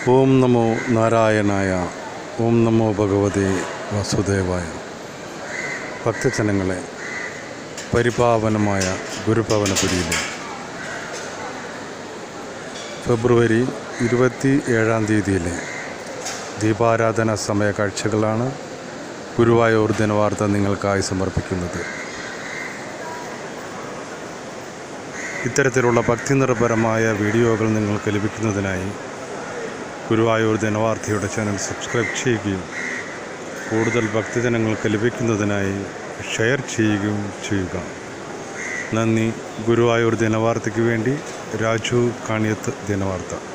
ഓം നമോ നാരായണായ ഓം നമോ ഭഗവതേ വാസുദേവായ ഭക്തജനങ്ങളെ പരിപാവനമായ ഗുരുഭവനപുരിയിലെ ഫെബ്രുവരി ഇരുപത്തി ഏഴാം തീയതിയിലെ ദീപാരാധന സമയ കാഴ്ചകളാണ് ഗുരുവായൂർ ദിനവാർത്ത നിങ്ങൾക്കായി സമർപ്പിക്കുന്നത് ഇത്തരത്തിലുള്ള ഭക്തിനിർഭരമായ വീഡിയോകൾ നിങ്ങൾക്ക് ലഭിക്കുന്നതിനായി ഗുരുവായൂർ ദിനവാർത്തയുടെ ചാനൽ സബ്സ്ക്രൈബ് ചെയ്യുകയും കൂടുതൽ ഭക്തജനങ്ങൾക്ക് ലഭിക്കുന്നതിനായി ഷെയർ ചെയ്യുകയും ചെയ്യുക നന്ദി ഗുരുവായൂർ ദിനവാർത്തയ്ക്ക് വേണ്ടി രാജു കാണിയത്ത് ദിനവാർത്ത